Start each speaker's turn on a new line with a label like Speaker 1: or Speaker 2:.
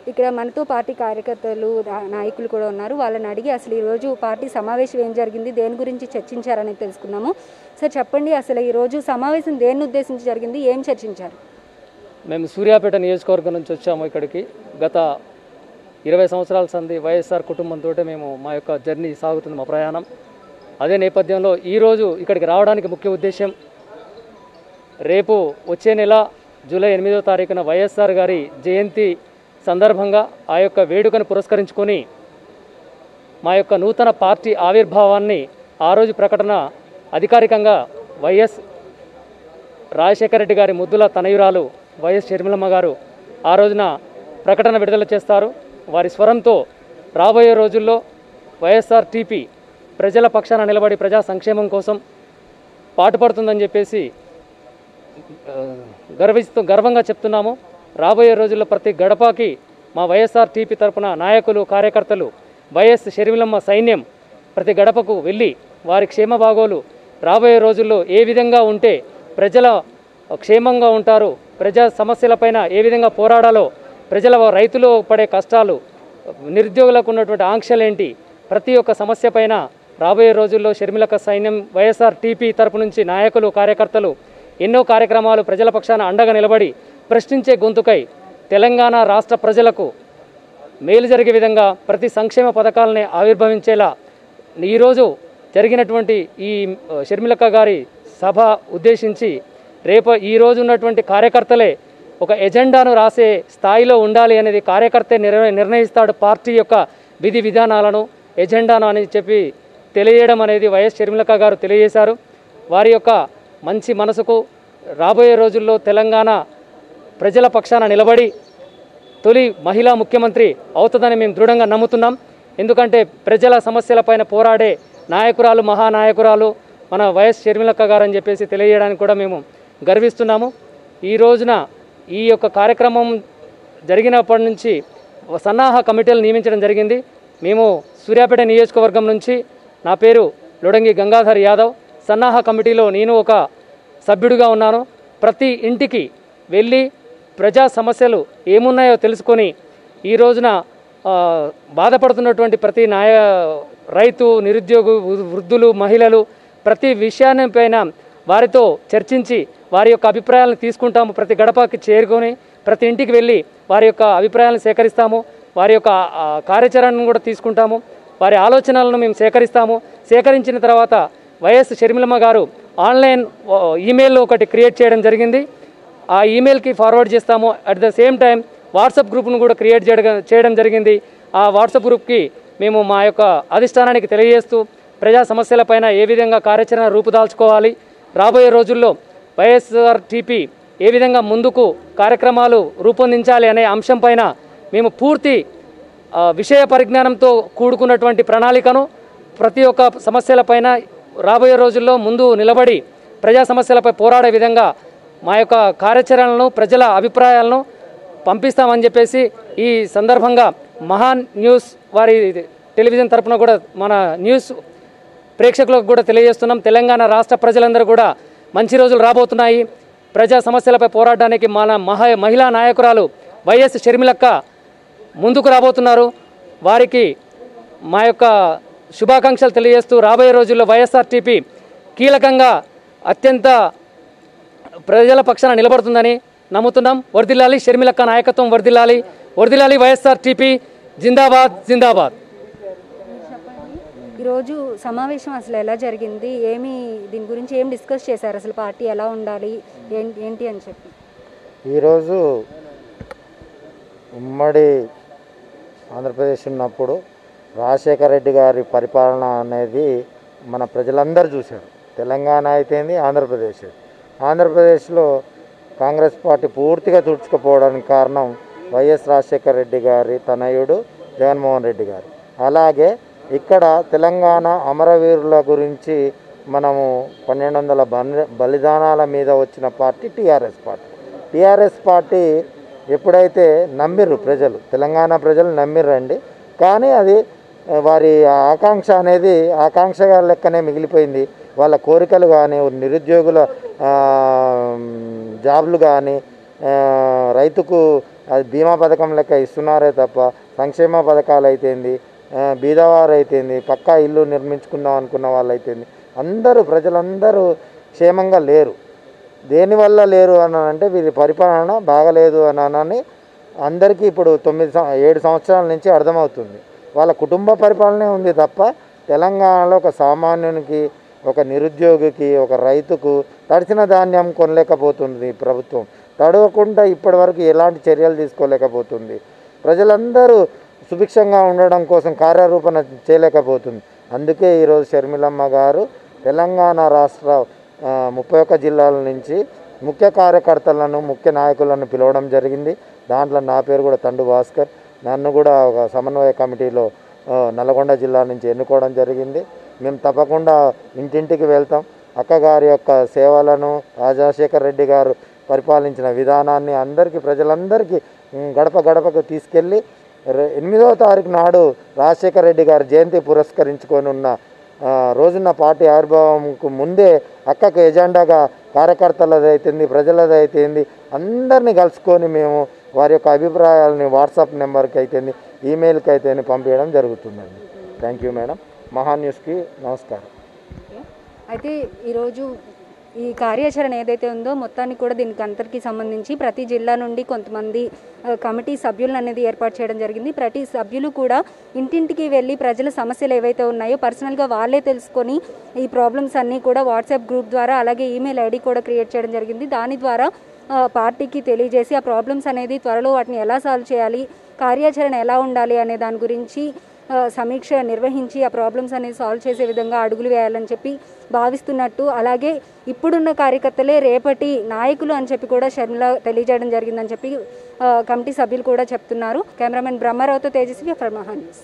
Speaker 1: ఇక్కడ మనతో పార్టీ కార్యకర్తలు రా- నాయకులు కూడా ఉన్నారు వాళ్ళని అడిగి అసలు ఈరోజు పార్టీ సమావేశం ఏం జరిగింది దేని గురించి చర్చించారని తెలుసుకుందాము సార్ చెప్పండి అసలు ఈరోజు సమావేశం దేన్ని ఉద్దేశించి జరిగింది ఏం చర్చించారు
Speaker 2: మేము సూర్యాపేట నియోజకవర్గం నుంచి వచ్చాము ఇక్కడికి గత ఇరవై సంవత్సరాల సంది వైఎస్ఆర్ కుటుంబంతో మేము మా యొక్క జర్నీ సాగుతుంది మా ప్రయాణం అదే నేపథ్యంలో ఈరోజు ఇక్కడికి రావడానికి ముఖ్య ఉద్దేశం రేపు వచ్చే నెల జూలై ఎనిమిదో తారీఖున వైఎస్ఆర్ గారి జయంతి సందర్భంగా ఆ యొక్క వేడుకను పురస్కరించుకొని మా యొక్క నూతన పార్టీ ఆవిర్భావాన్ని ఆ రోజు ప్రకటన అధికారికంగా వైఎస్ రాజశేఖర రెడ్డి గారి ముద్దుల తనయురాలు వైఎస్ షర్మిలమ్మ గారు ఆ రోజున ప్రకటన విడుదల చేస్తారు వారి స్వరంతో రాబోయే రోజుల్లో వైఎస్ఆర్ టీపీ ప్రజల పక్షాన నిలబడి ప్రజా సంక్షేమం కోసం పాటుపడుతుందని చెప్పేసి ఆ, గర్విస్తూ గర్వంగా చెప్తున్నాము రాబోయే రోజుల్లో ప్రతి గడపకి మా వైఎస్ఆర్ టీపీ తరపున నాయకులు కార్యకర్తలు వైఎస్ షర్మిలమ్మ సైన్యం ప్రతి గడపకు వెళ్ళి వారి క్షేమ బాగోలు రాబోయే రోజుల్లో ఏ విధంగా ఉంటే ప్రజల క్షేమంగా ఉంటారు ప్రజా సమస్యలపైన ఏ విధంగా పోరాడాలో ప్రజల రైతులు పడే కష్టాలు నిరుద్యోగులకు ఉన్నటువంటి ఆంక్షలు ఏంటి ప్రతి ఒక్క సమస్య పైన రాబోయే రోజుల్లో షర్మిలక సైన్యం వైఎస్ఆర్ టీపీ తరపు నుంచి నాయకులు కార్యకర్తలు ఎన్నో కార్యక్రమాలు ప్రజల పక్షాన అండగా నిలబడి ప్రశ్నించే గొంతుకై తెలంగాణ రాష్ట్ర ప్రజలకు మేలు జరిగే విధంగా ప్రతి సంక్షేమ పథకాలని ఆవిర్భవించేలా ఈరోజు జరిగినటువంటి ఈ ఆ, షర్మిలక్క గారి సభ ఉద్దేశించి రేపు ఈ రోజు ఉన్నటువంటి కార్యకర్తలే ఒక ఎజెండాను రాసే స్థాయిలో ఉండాలి అనేది కార్యకర్తే నిర్ణ నిర్ణయిస్తాడు పార్టీ యొక్క విధి విధానాలను ఎజెండాను అని చెప్పి తెలియజేయడం అనేది వైఎస్ షర్మిలక్క గారు తెలియజేశారు వారి యొక్క మంచి మనసుకు రాబోయే రోజుల్లో తెలంగాణ ప్రజల పక్షాన నిలబడి తొలి మహిళా ముఖ్యమంత్రి అవుతుందని మేము దృఢంగా నమ్ముతున్నాం ఎందుకంటే ప్రజల సమస్యలపైన పోరాడే నాయకురాలు మహానాయకురాలు మన వైఎస్ షర్మిలక్క గారు అని చెప్పేసి తెలియజేయడానికి కూడా మేము గర్విస్తున్నాము ఈ రోజున ఈ యొక్క కార్యక్రమం జరిగినప్పటి నుంచి సన్నాహ కమిటీలు నియమించడం జరిగింది మేము సూర్యాపేట నియోజకవర్గం నుంచి నా పేరు లొడంగి గంగాధర్ యాదవ్ సన్నాహ కమిటీలో నేను ఒక సభ్యుడిగా ఉన్నాను ప్రతి ఇంటికి వెళ్ళి ప్రజా సమస్యలు ఏమున్నాయో తెలుసుకొని ఈ రోజున ఆ, బాధపడుతున్నటువంటి ప్రతి నాయ రైతు నిరుద్యోగు వృ- వృద్ధులు మహిళలు ప్రతి విషయాన్ని పైన వారితో చర్చించి వారి యొక్క అభిప్రాయాలను తీసుకుంటాము ప్రతి గడపకి చేరుకొని ప్రతి ఇంటికి వెళ్ళి వారి యొక్క అభిప్రాయాలను సేకరిస్తాము వారి యొక్క ఆ, కార్యాచరణను కూడా తీసుకుంటాము వారి ఆలోచనలను మేము సేకరిస్తాము సేకరించిన తర్వాత వైఎస్ షర్మిలమ్మ గారు ఆన్లైన్ ఆ, ఈమెయిల్ ఒకటి క్రియేట్ చేయడం జరిగింది ఆ ఈమెయిల్కి ఫార్వర్డ్ చేస్తాము at the same time WhatsApp గ్రూప్ను కూడా క్రియేట్ చేయడం చేయడం జరిగింది ఆ వాట్సాప్ గ్రూప్కి మేము మా యొక్క అధిష్టానానికి తెలియజేస్తూ ప్రజా సమస్యలపైన ఏ విధంగా కార్యాచరణ రూపుదాల్చుకోవాలి రాబోయే రోజుల్లో వైఎస్ఆర్ టీపీ ఏ విధంగా ముందుకు కార్యక్రమాలు రూపొందించాలి అనే అంశం పైన మేము పూర్తి ఆ, విషయ పరిజ్ఞానంతో కూడుకున్నటువంటి ప్రణాళికను ప్రతి ఒక్క సమస్యలపైన రాబోయే రోజుల్లో ముందు నిలబడి ప్రజా సమస్యలపై పోరాడే విధంగా మా యొక్క కార్యాచరణలను ప్రజల అభిప్రాయాలను పంపిస్తామని చెప్పేసి ఈ సందర్భంగా మహాన్ న్యూస్ వారి టెలివిజన్ తరపున కూడా మన న్యూస్ ప్రేక్షకులకు కూడా తెలియజేస్తున్నాం తెలంగాణ రాష్ట్ర ప్రజలందరూ కూడా మంచి రోజులు రాబోతున్నాయి ప్రజా సమస్యలపై పోరాడడానికి మన మహా మహిళా నాయకురాలు వైఎస్ షర్మిలక్క ముందుకు రాబోతున్నారు వారికి మా యొక్క శుభాకాంక్షలు తెలియజేస్తూ రాబోయే రోజుల్లో వైఎస్ఆర్టీపీ కీలకంగా అత్యంత ప్రజల పక్షాన నిలబడుతుందని నమ్ముతున్నాం వర్దిల్లాలి షర్మిలక్క నాయకత్వం వర్దిల్లాలి వర్దిల్లాలి వైఎస్ఆర్ టీపీ జిందాబాద్ జిందాబాద్
Speaker 1: ఈరోజు సమావేశం అసలు ఎలా జరిగింది ఏమి దీని గురించి ఏం డిస్కస్ చేశారు అసలు పార్టీ ఎలా ఉండాలి ఏం- ఏంటి అని చెప్పి
Speaker 3: ఈరోజు ఉమ్మడి ఆంధ్రప్రదేశ్ ఉన్నప్పుడు రాజశేఖర రెడ్డి గారి పరిపాలన అనేది మన ప్రజలందరూ చూశారు తెలంగాణ అయితేంది ఆంధ్రప్రదేశ్ ఆంధ్రప్రదేశ్లో కాంగ్రెస్ పార్టీ పూర్తిగా తుడుచుకుపోవడానికి కారణం వైఎస్ రాజశేఖర రెడ్డి గారి తనయుడు జగన్మోహన్ రెడ్డి గారు అలాగే ఇక్కడ తెలంగాణ అమరవీరుల గురించి మనము పన్నెండు వందల బలి బలిదానాల మీద వచ్చిన party TRS party TRS party ఎప్పుడైతే నమ్మిర్రు ప్రజలు తెలంగాణ ప్రజలు నమ్మిర్రండి కానీ అది ఆ, వారి ఆకాంక్ష అనేది ఆకాంక్షగా లెక్కనే మిగిలిపోయింది వాళ్ళ కోరికలు కానీ నిరుద్యోగుల ఆ, జాబ్లు కానీ ఆ, రైతుకు అది బీమా పథకం లెక్క ఇస్తున్నారే తప్ప సంక్షేమ పథకాలు అయితేంది ఆ, బీదవారు అయితేంది పక్కా ఇల్లు నిర్మించుకుందాం అనుకున్న వాళ్ళు అయితేంది అందరూ ప్రజలందరూ క్షేమంగా లేరు దేనివల్ల లేరు అని అంటే వీరి పరిపాలన బాగలేదు అని అని అందరికీ ఇప్పుడు తొమ్మిది సం- ఏడు సంవత్సరాల నుంచి అర్థమవుతుంది వాళ్ళ కుటుంబ పరిపాలనే ఉంది తప్ప తెలంగాణలో ఒక సామాన్యునికి ఒక నిరుద్యోగికి ఒక రైతుకు తడిసిన ధాన్యం కొనలేకపోతుంది ఈ ప్రభుత్వం తడవకుండా ఇప్పటివరకు ఎలాంటి చర్యలు తీసుకోలేకపోతుంది ప్రజలందరూ సుభిక్షంగా ఉండడం కోసం కార్యరూపణ చేయలేకపోతుంది అందుకే ఈరోజు షర్మిలమ్మ గారు తెలంగాణ రాష్ట్ర ఆ, ముప్పై ఒక్క జిల్లాల నుంచి ముఖ్య కార్యకర్తలను ముఖ్య నాయకులను పిలవడం జరిగింది దాంట్లో నా పేరు కూడా తండు భాస్కర్ నన్ను కూడా ఒక సమన్వయ కమిటీలో ఆ, నల్గొండ జిల్లా నుంచి ఎన్నుకోవడం జరిగింది మేము తప్పకుండా ఇంటింటికి వెళ్తాం అక్కగారి యొక్క సేవలను రాజశేఖర్ రెడ్డి గారు పరిపాలించిన విధానాన్ని అందరికీ ప్రజలందరికీ ఉమ్, గడప గడపకు తీసుకెళ్ళి రె- ఎనిమిదవ తారీఖు నాడు రాజశేఖర రెడ్డి గారి జయంతి పురస్కరించుకొని ఉన్న ఆ, రోజున పార్టీ ఆవిర్భావంకు ముందే అక్కకు ఎజెండాగా కార్యకర్తలది అయితేంది ప్రజలది అయితేంది అందరినీ కలుసుకొని మేము వారి యొక్క అభిప్రాయాలని వాట్సాప్ నెంబర్కి అయితేంది ఈమెయిల్కి అయితేంది పంపించడం జరుగుతుందండి థ్యాంక్ యూ మేడం మహా న్యూస్కి నమస్కారం
Speaker 1: అయితే ఈరోజు ఈ కార్యాచరణ ఏదైతే ఉందో మొత్తానికి కూడా దీనికి అందరికీ సంబంధించి ప్రతి జిల్లా నుండి కొంతమంది ఆ, కమిటీ సభ్యులను అనేది ఏర్పాటు చేయడం జరిగింది ప్రతి సభ్యులు కూడా ఇంటింటికి వెళ్ళి ప్రజల సమస్యలు ఏవైతే ఉన్నాయో పర్సనల్గా వాళ్ళే తెలుసుకొని ఈ ప్రాబ్లమ్స్ అన్నీ కూడా వాట్సాప్ గ్రూప్ ద్వారా అలాగే ఈమెయిల్ ఐడి కూడా క్రియేట్ చేయడం జరిగింది దాని ద్వారా ఆ, పార్టీకి తెలియజేసి ఆ ప్రాబ్లమ్స్ అనేది త్వరలో వాటిని ఎలా సాల్వ్ చేయాలి కార్యాచరణ ఎలా ఉండాలి అనే దాని గురించి ఆ, సమీక్ష నిర్వహించి ఆ ప్రాబ్లమ్స్ అనేది సాల్వ్ చేసే విధంగా అడుగులు వేయాలని చెప్పి భావిస్తున్నట్టు అలాగే ఇప్పుడున్న కార్యకర్తలే రేపటి నాయకులు అని చెప్పి కూడా షర్మిల తెలియజేయడం జరిగిందని చెప్పి ఆ, కమిటీ సభ్యులు కూడా చెప్తున్నారు కెమెరామెన్ బ్రహ్మారావుతో తేజస్వి ఫ్రమ్ మహా న్యూస్